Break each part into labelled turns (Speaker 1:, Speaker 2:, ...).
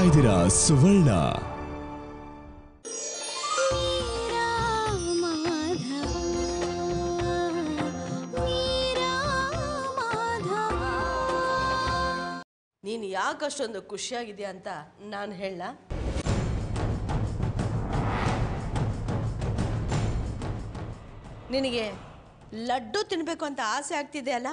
Speaker 1: ಇದ್ದೀರಾ ಸುವರ್ಣ
Speaker 2: ನೀನು ಯಾಕೆ ಅಷ್ಟೊಂದು ಖುಷಿಯಾಗಿದೆಯಾ ಅಂತ ನಾನು ಹೇಳ ನಿನಗೆ ಲಡ್ಡು ತಿನ್ನಬೇಕು ಅಂತ ಆಸೆ ಆಗ್ತಿದೆ ಅಲ್ಲ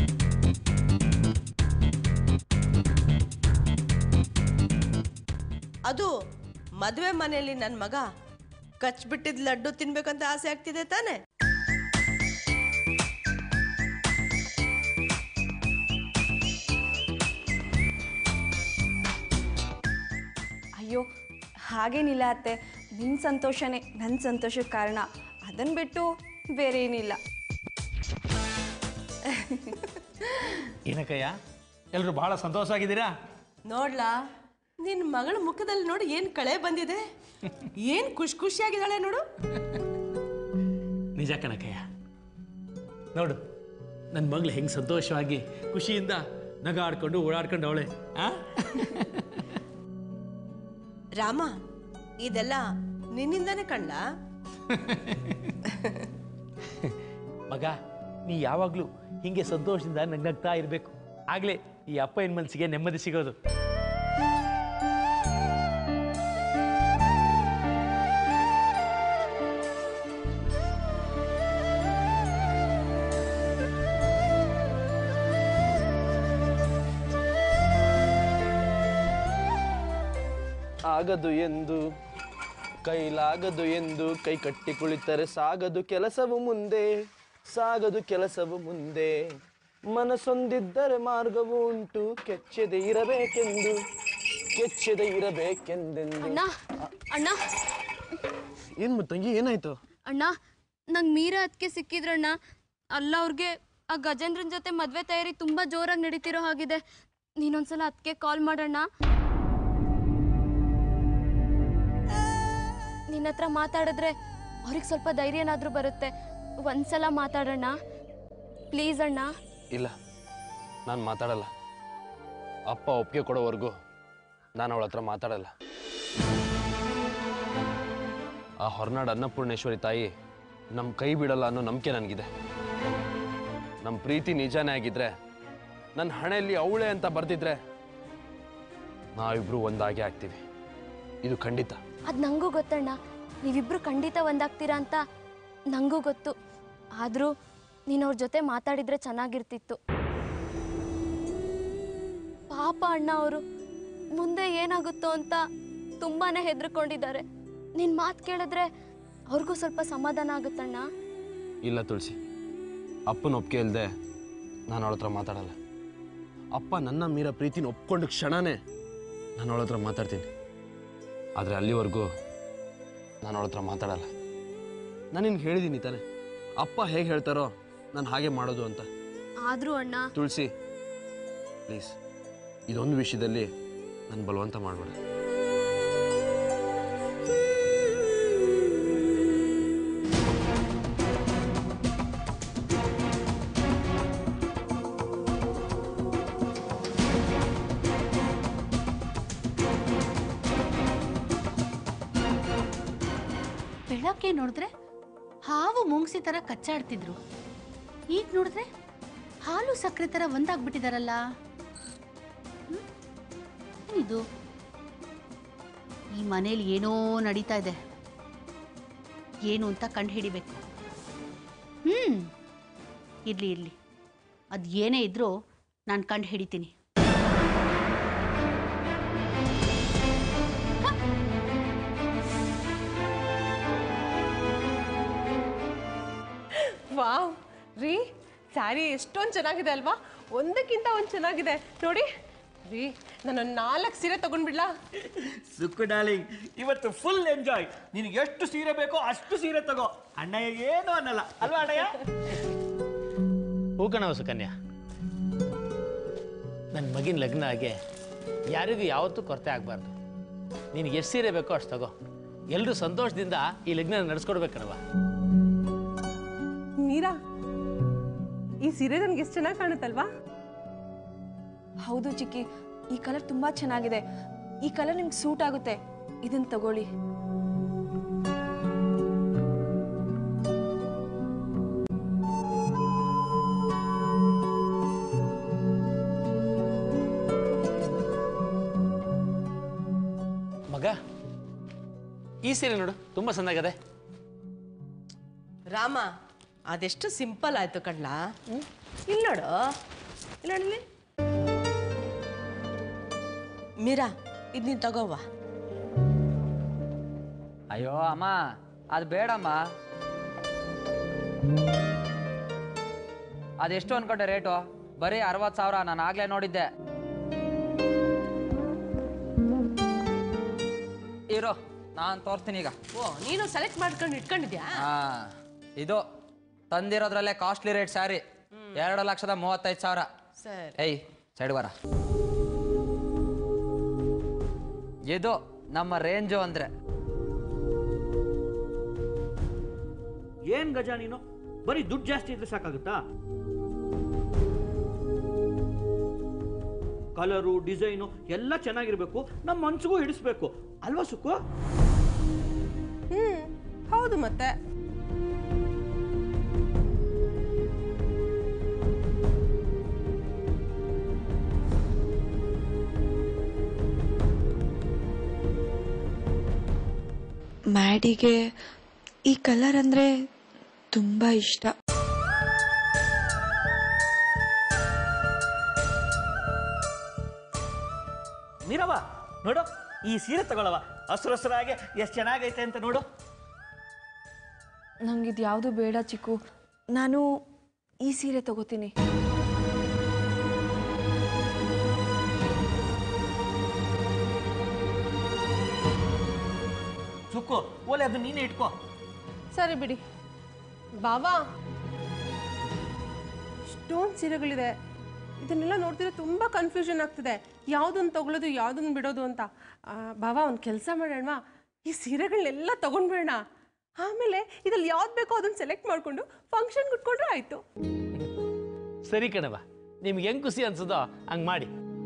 Speaker 2: ಅದು ಮದುವೆ ಮನೆಯಲ್ಲಿ ನನ್ನ ಮಗ ಕಚ್ಬಿಟ್ಟಿದ್ ಲಡ್ಡು ತಿನ್ಬೇಕಂತ ಆಸೆ ಆಗ್ತಿದೆ ತಾನೆ
Speaker 3: ಅಯ್ಯೋ ಹಾಗೇನಿಲ್ಲ ಅತ್ತೆ ನಿಮ್ಮ ಸಂತೋಷನೇ ನನ್ನ ಸಂತೋಷಕ್ಕೆ ಕಾರಣ ಅದನ್ನು ಬಿಟ್ಟು ಬೇರೆ ಏನಿಲ್ಲ
Speaker 4: ಏನಕ್ಕಯ್ಯ ಎಲ್ಲರೂ ಬಹಳ ಸಂತೋಷವಾಗಿದ್ದೀರಾ
Speaker 2: ನೋಡ್ಲಾ ನಿನ್ನ ಮಗಳ ಮುಖದಲ್ಲಿ ನೋಡಿ ಏನು ಕಳೆ ಬಂದಿದೆ ಏನು ಖುಷಿ ಖುಷಿಯಾಗಿದ್ದಾಳೆ ನೋಡು
Speaker 4: ನಿಜ ಕಣಕ್ಕಯ್ಯ ನೋಡು ನನ್ನ ಮಗಳು ಹೆಂಗೆ ಸಂತೋಷವಾಗಿ ಖುಷಿಯಿಂದ ನಗಾಡ್ಕೊಂಡು ಓಡಾಡ್ಕೊಂಡು ಅವಳೆ ಆ
Speaker 2: ರಾಮ ಇದೆಲ್ಲ ನಿನ್ನಿಂದಾನೇ ಕಣ್ಲ
Speaker 4: ಮಗ ನೀ ಯಾವಾಗಲೂ ಹಿಂಗೆ ಸಂತೋಷದಿಂದ ನಗ್ನಗ್ತಾ ಇರಬೇಕು ಆಗಲೇ ಈ ಅಪ್ಪ ಹೆಣ್ಣು ಮನಸ್ಸಿಗೆ ನೆಮ್ಮದಿ ಸಿಗೋದು
Speaker 5: ಆಗದು ಎಂದು ಕೈಲಾಗದು ಎಂದು ಕೈ ಕಟ್ಟಿ ಕುಳಿತರೆ ಸಾಗದು ಕೆಲಸವು ಮುಂದೆ ಸಾಗದು ಕೆಲಸವು ಮುಂದೆ ಮನಸ್ಸೊಂದಿದ್ದರೆ ಮಾರ್ಗವು ಉಂಟು ಕೆಚ್ಚದೆ ಇರಬೇಕೆಂದು ಕೆಚ್ಚದೆ ಇರಬೇಕೆಂದೆಂದು
Speaker 6: ಅಣ್ಣ ಅಣ್ಣ
Speaker 5: ಏನ್ ತಂಗಿ ಏನಾಯ್ತು
Speaker 6: ಅಣ್ಣ ನಂಗೆ ಮೀರಾ ಅದಕ್ಕೆ ಸಿಕ್ಕಿದ್ರಣ್ಣ ಅಲ್ಲ ಅವ್ರಿಗೆ ಆ ಗಜೇಂದ್ರನ್ ಜೊತೆ ಮದ್ವೆ ತಯಾರಿ ತುಂಬಾ ಜೋರಾಗಿ ನಡೀತಿರೋ ಹಾಗಿದೆ ನೀನೊಂದ್ಸಲ ಅದಕ್ಕೆ ಕಾಲ್ ಮಾಡೋಣ ನಿನ್ನ ಹತ್ರ ಮಾತಾಡಿದ್ರೆ ಅವ್ರಿಗೆ ಸ್ವಲ್ಪ ಧೈರ್ಯನಾದ್ರೂ ಬರುತ್ತೆ ಒಂದ್ಸಲ ಮಾತಾಡೋಣ ಪ್ಲೀಸ್ ಅಣ್ಣ
Speaker 5: ಇಲ್ಲ ನಾನು ಮಾತಾಡಲ್ಲ ಅಪ್ಪ ಒಪ್ಪಿಗೆ ಕೊಡೋವರೆಗೂ ನಾನು ಅವಳ ಹತ್ರ ಮಾತಾಡಲ್ಲ ಆ ಹೊರನಾಡು ಅನ್ನಪೂರ್ಣೇಶ್ವರಿ ತಾಯಿ ನಮ್ಮ ಕೈ ಬಿಡಲ್ಲ ಅನ್ನೋ ನಂಬಿಕೆ ನನಗಿದೆ ನಮ್ಮ ಪ್ರೀತಿ ನಿಜಾನೇ ಆಗಿದ್ರೆ ನನ್ನ ಹಣೆಯಲ್ಲಿ ಅವಳೆ ಅಂತ ಬರ್ದಿದ್ರೆ ನಾವಿಬ್ರು ಒಂದಾಗೆ ಆಗ್ತೀವಿ ಇದು ಖಂಡಿತ
Speaker 6: ಅದು ನಂಗೂ ಗೊತ್ತಣ್ಣ ನೀವಿಬ್ರು ಖಂಡಿತ ಒಂದಾಗ್ತೀರಾ ಅಂತ ನಂಗೂ ಗೊತ್ತು ಆದರೂ ನೀನು ಅವ್ರ ಜೊತೆ ಮಾತಾಡಿದ್ರೆ ಚೆನ್ನಾಗಿರ್ತಿತ್ತು ಪಾಪ ಅಣ್ಣ ಅವರು ಮುಂದೆ ಏನಾಗುತ್ತೋ ಅಂತ ತುಂಬಾನೇ ಹೆದರ್ಕೊಂಡಿದ್ದಾರೆ ನಿನ್ನ ಮಾತು ಕೇಳಿದ್ರೆ ಅವ್ರಿಗೂ ಸ್ವಲ್ಪ ಸಮಾಧಾನ ಆಗುತ್ತಣ್ಣ
Speaker 5: ಇಲ್ಲ ತುಳಸಿ ಅಪ್ಪನ ಒಪ್ಪಿಗೆ ಇಲ್ಲದೆ ನಾನು ಅವಳ ಹತ್ರ ಮಾತಾಡಲ್ಲ ಅಪ್ಪ ನನ್ನ ಮೀರ ಪ್ರೀತಿನ ಒಪ್ಕೊಂಡು ಕ್ಷಣನೇ ನಾನು ಅವಳ ಹತ್ರ ಮಾತಾಡ್ತೀನಿ ಆದರೆ ಅಲ್ಲಿವರೆಗೂ ನಾನು ಅವಳ ಹತ್ರ ಮಾತಾಡಲ್ಲ ನಾನು ನಿನ್ಗೆ ಹೇಳಿದ್ದೀನಿ ತಾನೆ ಅಪ್ಪ ಹೇಗೆ ಹೇಳ್ತಾರೋ ನಾನು ಹಾಗೆ ಮಾಡೋದು ಅಂತ
Speaker 6: ಆದರೂ ಅಣ್ಣ
Speaker 5: ತುಳಸಿ ಪ್ಲೀಸ್ ಇದೊಂದು ವಿಷಯದಲ್ಲಿ ನಾನು ಬಲವಂತ ಮಾಡಬೇಡ
Speaker 7: ಬೆಳಗ್ಗೆ ನೋಡಿದ್ರೆ ಹಾವು ಮುಂಗ್ಸಿ ಥರ ಕಚ್ಚಾಡ್ತಿದ್ರು ಈಗ ನೋಡಿದ್ರೆ ಹಾಲು ಸಕ್ಕರೆ ಥರ ಒಂದಾಗ್ಬಿಟ್ಟಿದಾರಲ್ಲ ಹ್ಮ್? ಏನಿದು ಈ ಮನೇಲಿ ಏನೋ ನಡೀತಾ ಇದೆ ಏನು ಅಂತ ಕಂಡು ಹಿಡಿಬೇಕು ಹ್ಮ್ ಇರ್ಲಿ ಇರ್ಲಿ ಅದು ಏನೇ ಇದ್ರೂ ನಾನು ಕಂಡು ಹಿಡಿತೀನಿ
Speaker 8: ವಾವ್ ರೀ ಸ್ಯಾರಿ ಎಷ್ಟೊಂದು ಚೆನ್ನಾಗಿದೆ ಅಲ್ವಾ ಒಂದಕ್ಕಿಂತ ಒಂದು ಚೆನ್ನಾಗಿದೆ ನೋಡಿ ರೀ ನಾನು ನಾಲ್ಕು ಸೀರೆ ತಗೊಂಡ್ಬಿಡ್ಲಾ
Speaker 4: ಸುಕ್ಕು ಡಾರ್ಲಿಂಗ್ ಇವತ್ತು ಫುಲ್ ಎಂಜಾಯ್ ನಿನಗೆ ಎಷ್ಟು ಸೀರೆ ಬೇಕೋ ಅಷ್ಟು ಸೀರೆ ತಗೋ ಅಣ್ಣಯ್ಯ ಏನು ಅನ್ನಲ್ಲ ಅಲ್ವಾ ಅಣ್ಣಯ್ಯ ಹೂಕಣವ ಸುಕನ್ಯಾ ನನ್ನ ಮಗಿನ ಲಗ್ನ ಆಗಿ ಯಾರಿಗೂ ಯಾವತ್ತೂ ಕೊರತೆ ಆಗಬಾರ್ದು ನಿನಗೆ ಎಷ್ಟು ಸೀರೆ ಬೇಕೋ ಅಷ್ಟು ತಗೋ ಎಲ್ಲರೂ ಸಂತೋಷದಿಂದ ಈ ಲಗ್ನ ನಡೆಸ್ಕೊಡ್ಬೇಕಣವ
Speaker 8: ಮೀರಾ ಈ ಸೀರೆ ನನಗೆ ಎಷ್ಟು ಚೆನ್ನಾಗಿ ಕಾಣುತ್ತಲ್ವಾ
Speaker 3: ಹೌದು ಚಿಕ್ಕಿ ಈ ಕಲರ್ ತುಂಬ ಚೆನ್ನಾಗಿದೆ ಈ ಕಲರ್ ನಿಮ್ಗೆ ಸೂಟ್ ಆಗುತ್ತೆ ಇದನ್ನ ತಗೊಳ್ಳಿ
Speaker 4: ಮಗ ಈ ಸೀರೆ ನೋಡು ತುಂಬ ಚೆನ್ನಾಗದೆ
Speaker 2: ರಾಮ ಅದೆಷ್ಟು ಸಿಂಪಲ್ ಆಯ್ತು ಕಣ್ಣ ಇಲ್ಲಿ ನೋಡು ಇಲ್ಲಿ ನೋಡಿಲಿ ಮೀರಾ ಇದು ನೀನು ತಗೋವಾ
Speaker 1: ಅಯ್ಯೋ ಅಮ್ಮ ಅದು ಬೇಡಮ್ಮ ಅದೆಷ್ಟು ಅನ್ಕೊಂಡೆ ರೇಟು ಬರೀ ಅರವತ್ತು ಸಾವಿರ ನಾನು ಆಗ್ಲೇ ನೋಡಿದ್ದೆ ಇರೋ ನಾನು ತೋರಿಸ್ತೀನಿ ಈಗ
Speaker 2: ಓ ನೀನು ಸೆಲೆಕ್ಟ್ ಮಾಡ್ಕೊಂಡು ಇಟ್ಕೊಂಡಿದ್ಯಾ
Speaker 1: ಹಾ ಇದು ತಂದಿರೋದ್ರಲ್ಲೇ ಕಾಸ್ಟ್ಲಿ ರೇಟ್ ಸ್ಯಾರಿ ಎರಡು ಲಕ್ಷದ ಮೂವತ್ತೈದು ಸಾವಿರ
Speaker 2: ಸರಿ
Speaker 1: ಏಯ್ ಸೈಡ್ ಬರ ಇದು ನಮ್ಮ ರೇಂಜು ಅಂದ್ರೆ
Speaker 9: ಏನ್ ಗಜ ನೀನು ಬರೀ ದುಡ್ಡು ಜಾಸ್ತಿ ಇದ್ರೆ ಸಾಕಾಗುತ್ತಾ ಕಲರು ಡಿಸೈನು ಎಲ್ಲ ಚೆನ್ನಾಗಿರ್ಬೇಕು ನಮ್ಮ ಮನ್ಸಿಗೂ ಹಿಡಿಸ್ಬೇಕು ಅಲ್ವಾ ಸುಕ್ಕು
Speaker 8: ಹ್ಮ್ ಹೌದು ಮತ್ತೆ
Speaker 10: ಮ್ಯಾಡಿಗೆ ಈ ಕಲರ್ ಅಂದರೆ ತುಂಬ ಇಷ್ಟ
Speaker 9: ನೀರವ ನೋಡು ಈ ಸೀರೆ ತಗೊಳವ ಹಸ್ರು ಹಸ್ರಾಗೆ ಎಷ್ಟು ಚೆನ್ನಾಗೈತೆ ಅಂತ ನೋಡು
Speaker 3: ನಂಗಿದು ಯಾವುದು ಬೇಡ ಚಿಕ್ಕು ನಾನು ಈ ಸೀರೆ ತಗೋತೀನಿ
Speaker 9: ಸುಕ್ಕು ಓಲೆ ಅದು ನೀನೇ ಇಟ್ಕೋ
Speaker 8: ಸರಿ ಬಿಡಿ ಬಾವಾ ಇಷ್ಟೊಂದು ಸೀರೆಗಳಿದೆ ಇದನ್ನೆಲ್ಲ ನೋಡ್ತಿದ್ರೆ ತುಂಬ ಕನ್ಫ್ಯೂಷನ್ ಆಗ್ತಿದೆ ಯಾವುದನ್ನು ತಗೊಳ್ಳೋದು ಯಾವುದನ್ನು ಬಿಡೋದು ಅಂತ ಆ, ಬಾವಾ ಒಂದು ಕೆಲಸ ಮಾಡೋಣ ಈ ಸೀರೆಗಳನ್ನೆಲ್ಲ ತಗೊಂಡ್ಬೇಡ ಆಮೇಲೆ ಇದ್ರಲ್ಲಿ ಯಾವ್ದು ಬೇಕೋ ಅದನ್ನು ಸೆಲೆಕ್ಟ್ ಮಾಡಿಕೊಂಡು ಫಂಕ್ಷನ್ಗೆ ಉಟ್ಕೊಂಡ್ರೆ ಆಯಿತು
Speaker 4: ಸರಿ ಕಣವ ನಿಮ್ಗೆ ಹೆಂಗೆ ಖುಷಿ ಅನ್ಸದೋ ಹಂಗೆ ಮಾಡಿ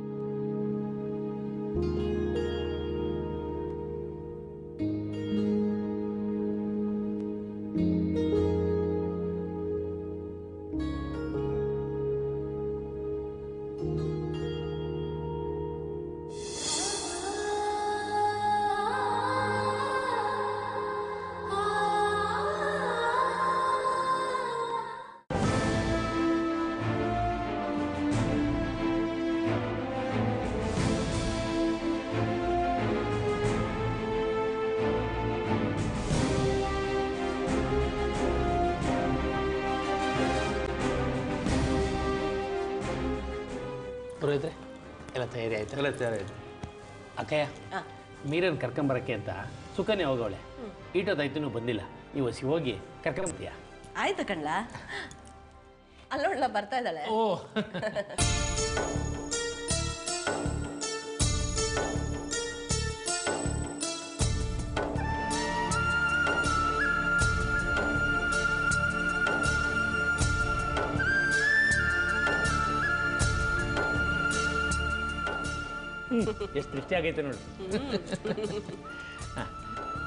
Speaker 4: ಪುರೋಹಿತ್ರೆ ಎಲ್ಲ ತಯಾರಿ ಆಯ್ತು
Speaker 5: ಎಲ್ಲ ತಯಾರಾಯ್ತು
Speaker 4: ಅಕ್ಕಯ್ಯ ಮೀರನ್ ಕರ್ಕೊಂಬರಕ್ಕೆ ಅಂತ ಸುಕನ್ಯಾ ಹೋಗವಳೆ ಈಟೋದಾಯ್ತು ನೀವು ಬಂದಿಲ್ಲ ನೀವು ಹಸಿ ಹೋಗಿ ಕರ್ಕೊಂಬರ್ತೀಯ
Speaker 2: ಆಯ್ತು ಕಣ್ಲ ಅಲ್ಲೋಡ್ಲ ಬರ್ತಾ ಇದ್ದಾಳೆ
Speaker 4: ಓ ಎಷ್ಟು ದೃಷ್ಟಿ ಆಗೈತೆ ನೋಡಿ ಹಾ.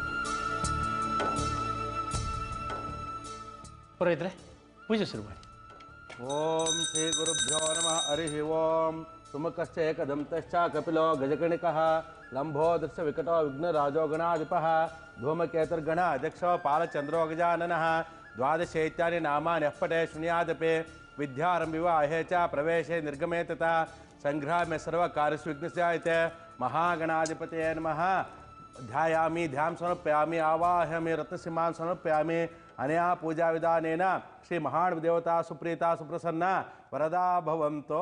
Speaker 4: ಪುರೋಹಿತ್ರೆ ಪೂಜೆ ಶುರು ಮಾಡಿ
Speaker 5: ಓಂ ಶ್ರೀ ಗುರುಭ್ಯೋ ನಮಃ ಹರಿ ಓಂ ಸುಮುಖಶ್ಚ ಏಕದಂತಶ್ಚ ಕಪಿಲೋ ಗಜಗಣಿಕಃ ಲಂಬೋದೃಶ್ಯ ವಿಕಟೋ ವಿಘ್ನರಾಜೋ ಗಣಾಧಿಪಃ ಧೂಮಕೇತುರ್ಗಣ ಅಧ್ಯಕ್ಷೋ ಪಾಲಚಂದ್ರೋ ಗಜಾನನಃ ದ್ವಾದಶೈತ್ಯಾನಿ ನಾಮಾನಿ ಅಪ್ಪಟೆ ಶೃಣಿಯಾದಪಿ ವಿದ್ಯಾರಂಭಿವ ಅಹೇ ಚ ಪ್ರವೇಶೆ ನಿರ್ಗಮೇ ತಥಾ ಸಂಗ್ರಾಮ್ಯ ಸರ್ವ ಕಾರ್ಯಸ್ವಿಘ್ನಸ್ಯಾಯತೆ ಮಹಾಗಣಾಧಿಪತಯೇ ನಮಃ ಧ್ಯಾಯಾಮಿ ಧ್ಯಾಂ ಸಮರ್ಪಯಾಮಿ ಆವಾಹಯಾಮಿ ರತ್ನಸಿಂಹಾನ್ ಸಮರ್ಪಯಾಮಿ ಅನಯಾ ಪೂಜಾ ವಿಧಾನೇನ ಶ್ರೀ ಮಹಾನ್ ದೇವತಾ ಸುಪ್ರೀತಾ ಸುಪ್ರಸನ್ನ ವರದಾ ಭವಂತೋ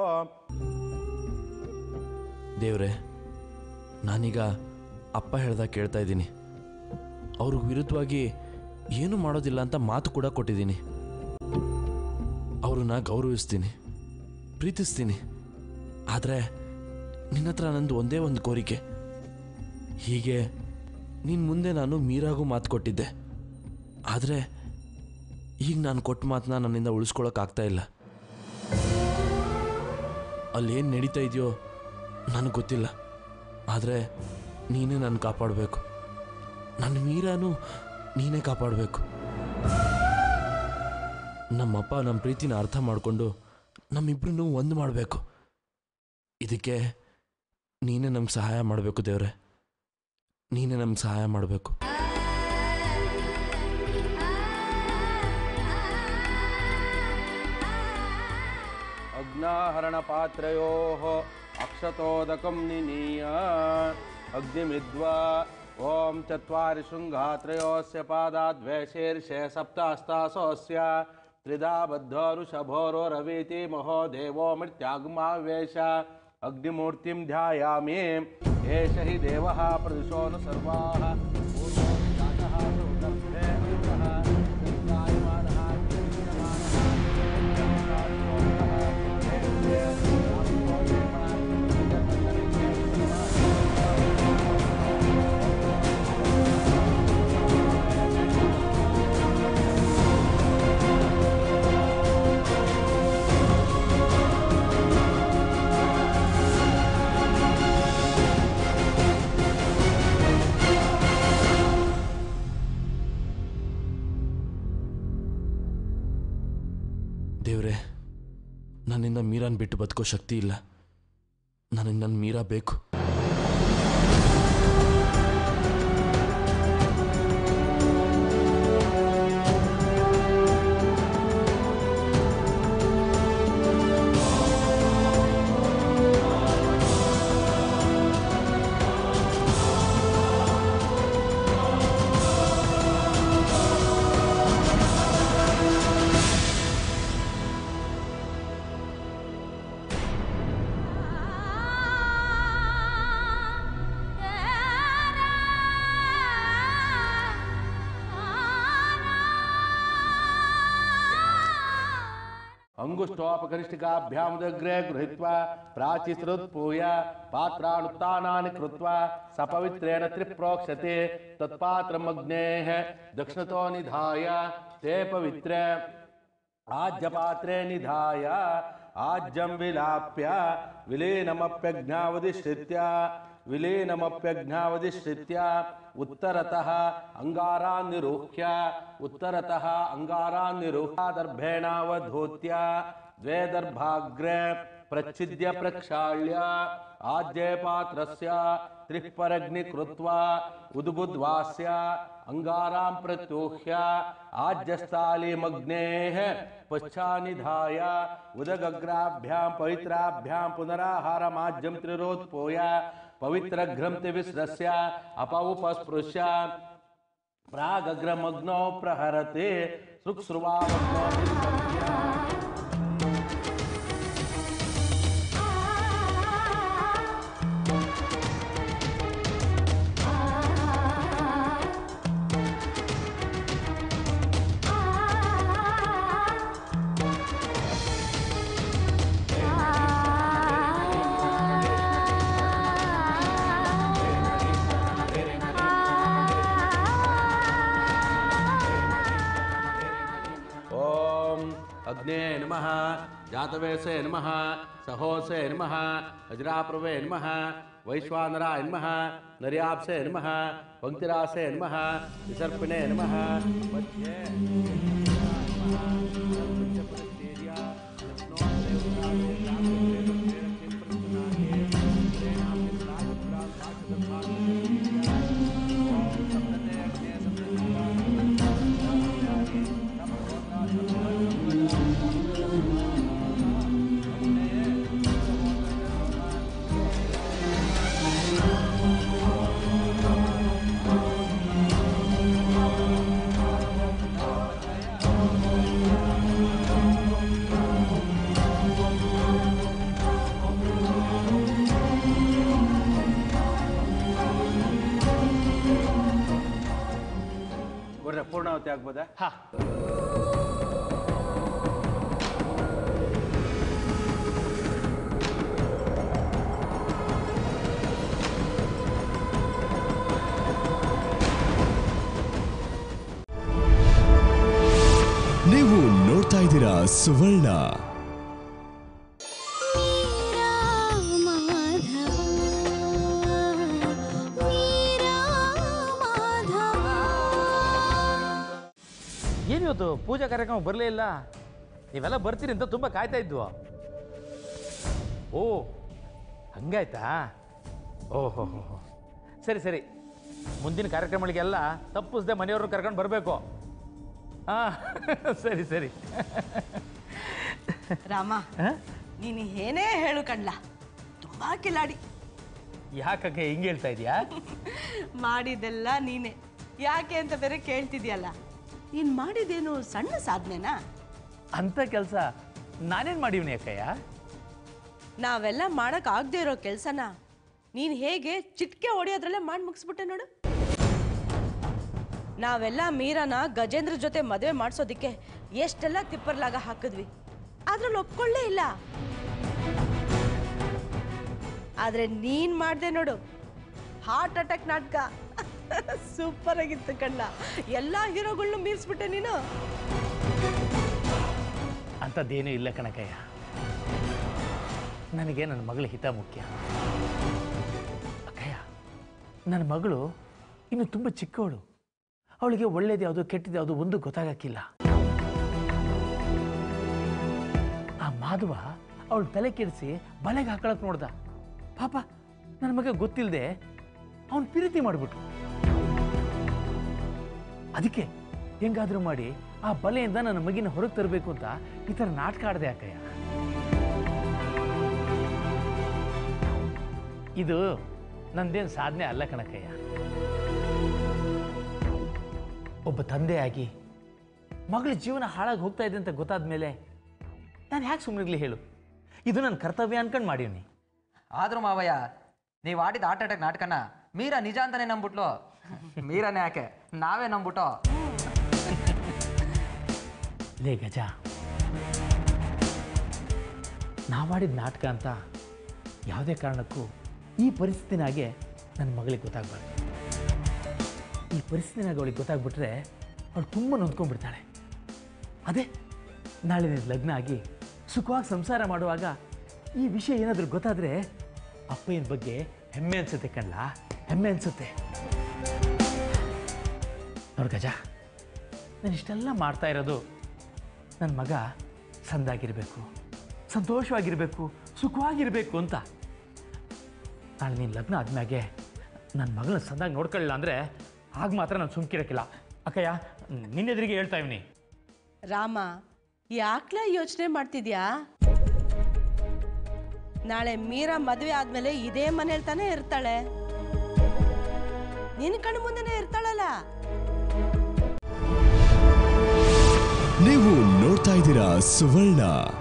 Speaker 11: ದೇವ್ರೆ ನಾನೀಗ ಅಪ್ಪ ಹೇಳ್ದಾಗ ಕೇಳ್ತಾ ಇದ್ದೀನಿ ಅವ್ರಿಗೆ ವಿರುದ್ಧವಾಗಿ ಏನೂ ಮಾಡೋದಿಲ್ಲ ಅಂತ ಮಾತು ಕೂಡ ಕೊಟ್ಟಿದ್ದೀನಿ ಅವ್ರನ್ನ ಗೌರವಿಸ್ತೀನಿ ಪ್ರೀತಿಸ್ತೀನಿ ಆದರೆ ನಿನ್ನ ಹತ್ರ ನಂದು ಒಂದೇ ಒಂದು ಕೋರಿಕೆ ಹೀಗೆ ನಿನ್ನ ಮುಂದೆ ನಾನು ಮೀರಾಗೂ ಮಾತು ಕೊಟ್ಟಿದ್ದೆ ಆದರೆ ಈಗ ನಾನು ಕೊಟ್ಟ ಮಾತನ್ನ ನನ್ನಿಂದ ಉಳಿಸ್ಕೊಳಕ್ಕಾಗ್ತಾ ಇಲ್ಲ ಅಲ್ಲೇನು ನಡೀತಾ ಇದೆಯೋ ನನಗೆ ಗೊತ್ತಿಲ್ಲ ಆದರೆ ನೀನೇ ನನ್ನ ಕಾಪಾಡಬೇಕು ನನ್ನ ಮೀರಾನು ನೀನೇ ಕಾಪಾಡಬೇಕು ನಮ್ಮಪ್ಪ ನಮ್ಮ ಪ್ರೀತಿನ ಅರ್ಥ ಮಾಡಿಕೊಂಡು ನಮ್ಮಿಬ್ರನ್ನೂ ಒಂದು ಮಾಡಬೇಕು ಇದಕ್ಕೆ ನೀನೇ ನಮ್ಗೆ ಸಹಾಯ ಮಾಡಬೇಕು ದೇವ್ರೆ ನೀನೇ ನಮ್ಗೆ ಸಹಾಯ ಮಾಡಬೇಕು
Speaker 5: अग्नाहरणपात्रयोः अक्षतोदकं निनीय अग्निमिद्वा ॐ चत्वारि शृङ्गात्रयोस्य पादाद्वैशीर्षे सप्तास्तासोऽस्य त्रिधा बद्धोरुषभोरो रवीति महो देवो मृत्यागमावेश अग्निमूर्तिं ध्यायामि एष हि देवः प्रदिशो नु सर्वाः पूर्वो जातः सौदर्भे अन्तः सञ्जायमानः
Speaker 11: ದೇವ್ರೆ ನನ್ನಿಂದ ಮೀರಾನ್ ಬಿಟ್ಟು ಬದುಕೋ ಶಕ್ತಿ ಇಲ್ಲ ನನಗೆ ನನ್ನ ಮೀರಾ ಬೇಕು
Speaker 5: अंगुष्ठोपकनिष्ठिकाभ्यामुदग्रे गृहीत्वा प्राचिसृत्पूय पात्रानुत्थानानि कृत्वा सपवित्रेण त्रिप्रोक्षते तत्पात्रमग्नेः दक्षिणतो निधाय ते पवित्रे आज्यपात्रे निधाय आज्यं विलाप्य विलीनमप्यज्ञावधिश्रित्य विलीनमप्यज्ञावधिश्रित्य उत्तरतः अङ्गारान् निरुह्य उत्तरतः अङ्गारान् निरुह्य दर्भेणावधूत्य द्वे दर्भाग्रे प्रच्छिद्य प्रक्षाल्य आद्ये पात्रस्य त्रिः परग्नि कृत्वा उद्बुद्वास्य अङ्गारां प्रत्यूह्य आज्यस्थालीमग्नेः पश्चानिधाय उदगग्राभ्यां पवित्राभ्यां पुनराहारमाज्यं त्रिरोत्पोय पवित्रघ्रन्थिविस्रस्य अपौपस्पृश्य प्रागग्रमग्नौ प्रहरते सुक्सृवामग्नौ ॐ अग्ने नमः जातवेसे नमः सहोसे नमः वज्राप्रवे नमः वैश्वानराय नमः नर्याप्से नमः पङ्क्तिरासे नमः विसर्पिणे नमः मध्ये ಪೂರ್ಣಾವತಿ ಆಗ್ಬೋದಾ
Speaker 4: ಹಾ
Speaker 12: ನೀವು ನೋಡ್ತಾ ಇದ್ದೀರಾ ಸುವರ್ಣ
Speaker 6: ಮಾಧವ
Speaker 4: ಏನಿವತ್ತು ಪೂಜಾ ಕಾರ್ಯಕ್ರಮ ಬರಲೇ ಇಲ್ಲ ನೀವೆಲ್ಲ ಬರ್ತೀರಿ ಅಂತ ತುಂಬ ಕಾಯ್ತಾ ಇದ್ವು ಓ ಹಂಗಾಯ್ತಾ ಓಹೋ ಹೋ ಹೋ ಸರಿ ಸರಿ ಮುಂದಿನ ಕಾರ್ಯಕ್ರಮಗಳಿಗೆಲ್ಲ ತಪ್ಪಿಸ್ದೆ ಮನೆಯವ್ರನ್ನ ಕರ್ಕೊಂಡು ಬರಬೇಕು ಹಾಂ ಸರಿ ಸರಿ
Speaker 2: ರಾಮ
Speaker 4: ಹ?
Speaker 2: ನೀನು ಏನೇ ಹೇಳು ಕಣ್ಲ ತುಂಬಾ ಕಿಲಾಡಿ
Speaker 4: ಯಾಕಕ್ಕೆ ಹಿಂಗೆ ಹೇಳ್ತಾ ಇದೀಯಾ
Speaker 2: ಮಾಡಿದೆಲ್ಲ ನೀನೆ ಯಾಕೆ ಅಂತ ಬೇರೆ ಕೇಳ್ತಿದ್ಯಲ್ಲ ನೀನ್ ಮಾಡಿದೇನು ಸಣ್ಣ ಸಾಧನೆನಾ
Speaker 4: ಅಂಥ ಕೆಲಸ ನಾನೇನು ಮಾಡಿವ್ನಿ ಅಕ್ಕಯ್ಯ
Speaker 2: ನಾವೆಲ್ಲ ಮಾಡಕ್ ಆಗದೆ ಇರೋ ಕೆಲ್ಸನ ನೀನ್ ಹೇಗೆ ಚಿಟ್ಕೆ ಹೊಡೆಯೋದ್ರಲ್ಲೇ ಮಾಡಿ ಮುಗಿಸ್ಬಿಟ್ಟೆ ನೋಡು ನಾವೆಲ್ಲ ಮೀರನ ಗಜೇಂದ್ರ ಜೊತೆ ಮದುವೆ ಮಾಡಿಸೋದಿಕ್ಕೆ ಎಷ್ಟೆಲ್ಲ ತಿಪ್ಪರ್ಲಾಗ ಹಾಕಿದ್ವಿ ಅದ್ರಲ್ಲಿ ಒಪ್ಕೊಳ್ಳೇ ಇಲ್ಲ ಆದ್ರೆ ನೀನ್ ಮಾಡ್ದೆ ನೋಡು ಹಾರ್ಟ್ ಅಟ್ಯಾಕ್ ನಾಟಕ ಸೂಪರ್ ಆಗಿತ್ತು ಕಣ್ಣ ಎಲ್ಲಾ ಹೀರೋಗಳ್ನು ಮೀರ್ಸ್ಬಿಟ್ಟೆ ನೀನು
Speaker 4: ಅಂಥದ್ದೇನೂ ಇಲ್ಲ ಕಣಕಯ್ಯ ನನಗೆ ನನ್ನ ಮಗಳ ಹಿತ ಮುಖ್ಯ ಅಕ್ಕಯ್ಯ ನನ್ನ ಮಗಳು ಇನ್ನು ತುಂಬ ಚಿಕ್ಕವಳು ಅವಳಿಗೆ ಒಳ್ಳೇದು ಯಾವುದು ಕೆಟ್ಟದ್ದು ಯಾವುದು ಒಂದು ಗೊತ್ತಾಗಕ್ಕಿಲ್ಲ ಆ ಮಾಧವ ಅವಳು ತಲೆ ಕೆಡಿಸಿ ಬಲೆಗೆ ಹಾಕೊಳಕ್ ನೋಡ್ದ ಪಾಪ ನನ್ನ ಮಗ ಗೊತ್ತಿಲ್ಲದೆ ಅವನು ಪ್ರೀತಿ ಮಾಡಿಬಿಟ್ರು ಅದಕ್ಕೆ ಹೆಂಗಾದ್ರೂ ಮಾಡಿ ಆ ಬಲೆಯಿಂದ ನನ್ನ ಮಗಿನ ಹೊರಗೆ ತರಬೇಕು ಅಂತ ಈ ಥರ ನಾಟಕ ಆಡದೆ ಅಕ್ಕಯ್ಯ ಇದು ನಂದೇನು ಸಾಧನೆ ಅಲ್ಲ ಕಣಕ್ಕಯ್ಯ ಒಬ್ಬ ತಂದೆಯಾಗಿ ಮಗಳ ಜೀವನ ಹಾಳಾಗಿ ಹೋಗ್ತಾ ಇದೆ ಅಂತ ಗೊತ್ತಾದ ಮೇಲೆ ನಾನು ಯಾಕೆ ಸುಮ್ಮನಿರ್ಲಿ ಹೇಳು ಇದು ನನ್ನ ಕರ್ತವ್ಯ ಅನ್ಕೊಂಡು ಮಾಡೀನಿ
Speaker 1: ಆದ್ರೂ ಮಾವಯ್ಯ ನೀವು ಆಡಿದ ಹಾರ್ಟ್ ಅಟ್ಯಾಕ್ ನಾಟಕನ ಮೀರಾ ನಿಜ ಅಂತಾನೆ ನಂಬಿಟ್ಲು ಮೀರಾನೇ ಯಾಕೆ ನಾವೇ ನಂಬಿಟ್ಟು
Speaker 4: ಲೇ ಗಜ ನಾವಾಡಿದ ನಾಟಕ ಅಂತ ಯಾವುದೇ ಕಾರಣಕ್ಕೂ ಈ ಪರಿಸ್ಥಿತಿನಾಗೆ ನನ್ನ ಮಗಳಿಗೆ ಗೊತ್ತಾಗಬಾರ್ದು ಈ ಪರಿಸ್ಥಿತಿನಾಗ ಅವಳಿಗೆ ಗೊತ್ತಾಗ್ಬಿಟ್ರೆ ಅವಳು ತುಂಬ ನೊಂದ್ಕೊಂಡ್ಬಿಡ್ತಾಳೆ ಅದೇ ನಾಳೆ ನಿನ್ನ ಲಗ್ನ ಆಗಿ ಸುಖವಾಗಿ ಸಂಸಾರ ಮಾಡುವಾಗ ಈ ವಿಷಯ ಏನಾದರೂ ಗೊತ್ತಾದರೆ ಅಪ್ಪಯ್ಯನ ಬಗ್ಗೆ ಹೆಮ್ಮೆ ಅನ್ಸುತ್ತೆ ಕಣ್ಲ ಹೆಮ್ಮೆ ಅನ್ಸುತ್ತೆ ನೋಡು ಗಜ ನಾನು ಇಷ್ಟೆಲ್ಲ ಮಾಡ್ತಾ ಇರೋದು ನನ್ನ ಮಗ ಸಂದಾಗಿರಬೇಕು ಸಂತೋಷವಾಗಿರಬೇಕು ಸುಖವಾಗಿರಬೇಕು ಅಂತ ನಾಳೆ ನೀನು ಲಗ್ನ ಆದ್ಮ್ಯಾಗೆ ನನ್ನ ಮಗಳನ್ನ ಸಂದಾಗಿ ನೋಡ್ಕೊಳ್ಳಿಲ್ಲ ಅಂದರೆ ಆಗ ಮಾತ್ರ ನಾನು ಸುಮ್ಕಿರಕ್ಕಿಲ್ಲ ಅಕ್ಕಯ್ಯ ನಿನ್ನೆದುರಿಗೆ ಹೇಳ್ತಾ ಇವ್ನಿ
Speaker 2: ರಾಮ ಯಾಕ್ಲ ಯೋಚನೆ ಮಾಡ್ತಿದ್ಯಾ ನಾಳೆ ಮೀರಾ ಮದ್ವೆ ಆದ್ಮೇಲೆ ಇದೇ ಮನೇಲಿ ತಾನೇ ಇರ್ತಾಳೆ ನಿನ್ ಕಣ್ಣು ಮುಂದೆನೆ ಇರ್ತಾಳಲ್ಲ
Speaker 12: ನೀವು ನೋಡ್ತಾ ಇದ್ದೀರಾ ಸುವರ್ಣ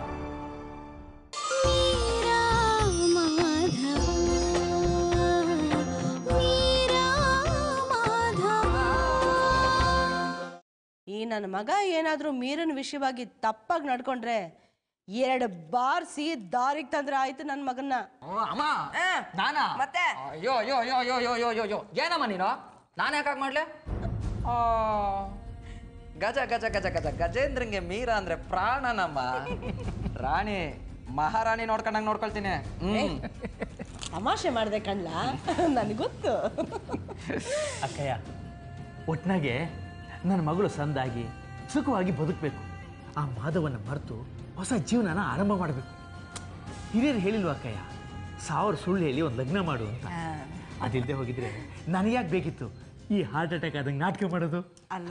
Speaker 2: ಈ ನನ್ನ ಮಗ ಏನಾದ್ರೂ ಮೀರನ ವಿಷಯವಾಗಿ ತಪ್ಪಾಗಿ ನಡ್ಕೊಂಡ್ರೆ ಎರಡು ಬಾರ್ಸಿ ದಾರಿಗೆ ತಂದ್ರೆ ಆಯ್ತು ನನ್ನ ಮಗನ್ನ
Speaker 1: ಅಮ್ಮ ನಾನಾ
Speaker 2: ಮತ್ತೆ
Speaker 1: ಅಯ್ಯೋ ಅಯ್ಯೋ ಅಯ್ಯೋ ಅಯ್ಯೋ ಅಯ್ಯೋ ಅಯ್ಯೋ ಅಯ್ಯೋ ಅಯ್ಯೋ ಏನಮ್ಮ ನೀನು ನಾನು ಯಾಕಾಗ ಮಾಡ್ಲೆ ಆ, ಗಜ ಗಜ ಗಜ ಗಜ ಗಜೇಂದ್ರಂಗೆ ಮೀರ ಅಂದ್ರೆ ಪ್ರಾಣನಮ್ಮ ರಾಣಿ ಮಹಾರಾಣಿ ನೋಡ್ಕೊಂಡಂಗೆ ನೋಡ್ಕೊಳ್ತೀನಿ ಹ್ಮ್
Speaker 2: ತಮಾಷೆ ಮಾಡ್ದೆ ಕಣ್ಲ ನನಗೆ ಗೊತ್ತು
Speaker 4: ಅಕ್ಕಯ್ಯ ಒಟ್ನಾಗೆ ನನ್ನ ಮಗಳು ಸಂದಾಗಿ ಸುಖವಾಗಿ ಬದುಕಬೇಕು ಆ ಮಾಧವನ ಮರೆತು ಹೊಸ ಜೀವನನ ಆರಂಭ ಮಾಡಬೇಕು ಹಿರಿಯರು ಹೇಳಿಲ್ವ ಅಕ್ಕಯ್ಯ ಸಾವಿರ ಸುಳ್ಳು ಹೇಳಿ ಒಂದು ಲಗ್ನ ಮಾಡು ಅಂತ ಅದಿಲ್ಲದೆ ಹೋಗಿದ್ರೆ ನನಗ್ಯಾಕೆ ಬೇಕಿತ್ತು ಈ ಹಾರ್ಟ್ ಅಟ್ಯಾಕ್ ಆದಂಗೆ ನಾಟಕ ಮಾಡೋದು
Speaker 2: ಅಲ್ಲ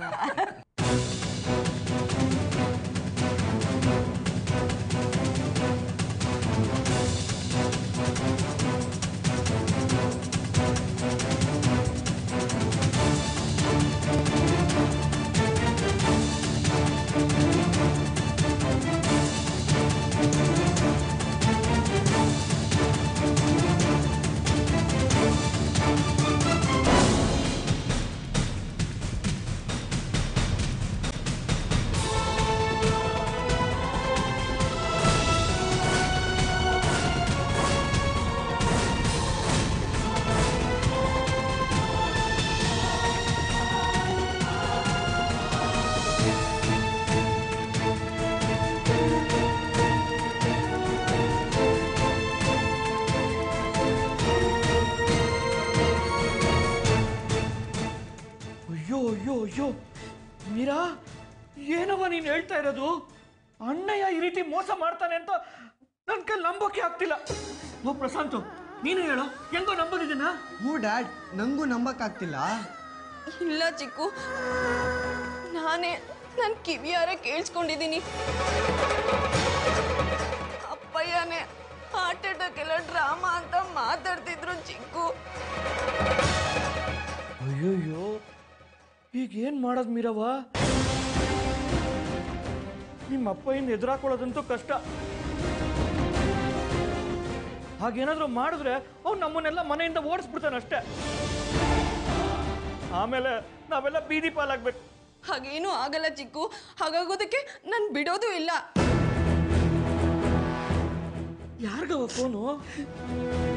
Speaker 11: ಅಯ್ಯೋ ಅಯ್ಯೋ ಅಯ್ಯೋ ಮೀರಾ
Speaker 9: ಏನವ ನೀನು ಹೇಳ್ತಾ ಇರೋದು ಅಣ್ಣಯ್ಯ ಈ ರೀತಿ ಮೋಸ ಮಾಡ್ತಾನೆ ಅಂತ ನನ್ನ ಕೈ ನಂಬೋಕೆ ಆಗ್ತಿಲ್ಲ ಓ ಪ್ರಶಾಂತು ನೀನು ಹೇಳು ಹೆಂಗೋ ನಂಬೋದಿದ್ದೀನ
Speaker 13: ಹ್ಞೂ ಡ್ಯಾಡ್ ನಂಗೂ ನಂಬಕ್ಕಾಗ್ತಿಲ್ಲ
Speaker 3: ಇಲ್ಲ ಚಿಕ್ಕು ನಾನೇ ನನ್ನ ಕಿವಿಯಾರ ಕೇಳಿಸ್ಕೊಂಡಿದ್ದೀನಿ ಅಪ್ಪಯ್ಯನೇ ಹಾರ್ಟ್ ಅಟ್ಯಾಕ್ ಎಲ್ಲ ಡ್ರಾಮಾ ಅಂತ ಮಾತಾಡ್ತಿದ್ರು ಚಿಕ್ಕು
Speaker 9: ಅಯ್ಯಯ್ಯೋ ಈಗ ಏನು ಮಾಡೋದು ಮೀರವ್ವ ನಿಮ್ಮ ಅಪ್ಪಯ್ಯನ ಎದುರಾಕೊಳ್ಳೋದಂತೂ ಕಷ್ಟ ಹಾಗೇನಾದ್ರೂ ಮಾಡಿದ್ರೆ ಅವ್ನು ನಮ್ಮನ್ನೆಲ್ಲ ಮನೆಯಿಂದ ಓಡಿಸ್ಬಿಡ್ತಾನೆ ಅಷ್ಟೇ ಆಮೇಲೆ ನಾವೆಲ್ಲ ಬೀದಿ ಪಾಲಾಗ್ಬೇಕು
Speaker 3: ಹಾಗೇನೂ ಆಗಲ್ಲ ಚಿಕ್ಕು ಹಾಗಾಗೋದಕ್ಕೆ ನಾನು ಬಿಡೋದು ಇಲ್ಲ
Speaker 9: ಯಾರಿಗವ ಫೋನು